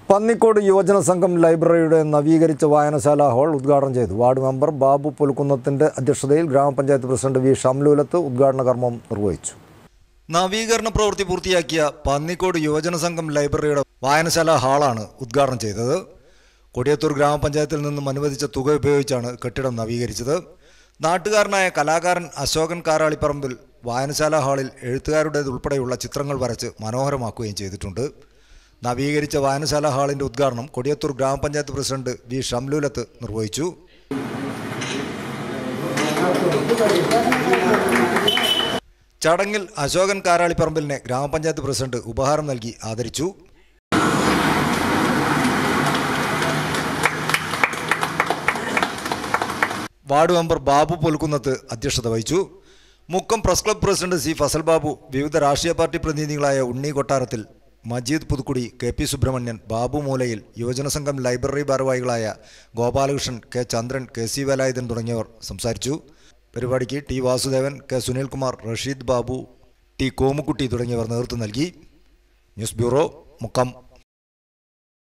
പന്നിക്കോട് യുവജന സംഘം ലൈബ്രറിയുടെ നവീകരിച്ച വായനശാല ഹാൾ ഉദ്ഘാടനം ചെയ്തു വാർഡ് മെമ്പർ ബാബു പുൽക്കുന്നത്തിന്റെ അധ്യക്ഷതയിൽ ഗ്രാമപഞ്ചായത്ത് പ്രസിഡന്റ് വി ഷംലൂലത്ത് ഉദ്ഘാടന കർമ്മം നിർവഹിച്ചു നവീകരണ പ്രവൃത്തി പൂർത്തിയാക്കിയ പന്നിക്കോട് യുവജന സംഘം ലൈബ്രറിയുടെ വായനശാല ഹാളാണ് ഉദ്ഘാടനം ചെയ്തത് കൊടിയത്തൂർ ഗ്രാമപഞ്ചായത്തിൽ നിന്നും അനുവദിച്ച തുക ഉപയോഗിച്ചാണ് കെട്ടിടം നവീകരിച്ചത് നാട്ടുകാരനായ കലാകാരൻ അശോകൻ കാരാളിപ്പറമ്പിൽ വായനശാല ഹാളിൽ എഴുത്തുകാരുടേതുൾപ്പെടെയുള്ള ചിത്രങ്ങൾ വരച്ച് മനോഹരമാക്കുകയും ചെയ്തിട്ടുണ്ട് നവീകരിച്ച വായനശാല ഹാളിന്റെ ഉദ്ഘാടനം കൊടിയത്തൂർ ഗ്രാമപഞ്ചായത്ത് പ്രസിഡന്റ് വി ഷംലൂലത്ത് നിർവഹിച്ചു ചടങ്ങിൽ അശോകൻ കാരാളിപ്പറമ്പിലിനെ ഗ്രാമപഞ്ചായത്ത് പ്രസിഡന്റ് ഉപഹാരം നൽകി ആദരിച്ചു വാർഡ് മെമ്പർ ബാബു പൊൽക്കുന്നത്ത് അധ്യക്ഷത വഹിച്ചു Mukkam press club president C Fasal Babu വിവിധ രാഷ്ട്രീയ പാർട്ടി പ്രതിനിധികളായ ഉണ്ണി കൊട്ടാരത്തിൽ മജീദ് പുതുക്കുടി കെ പി സുബ്രഹ്മണ്യൻ ബാബു മൂലയിൽ യുവജന സംഘം ലൈബ്രറി ഭാരവാഹികളായ Gopalakrishnan K Chandran K C Velayudhan തുടങ്ങിയവർ സംസാരിച്ചു പരിപാടിക്ക് T Vasudevan K Sunilkumar Rasheed Babu T Komukutty തുടങ്ങിയവർ നേതൃത്വം നൽകി ന്യൂസ് ബ്യൂറോ മുക്കം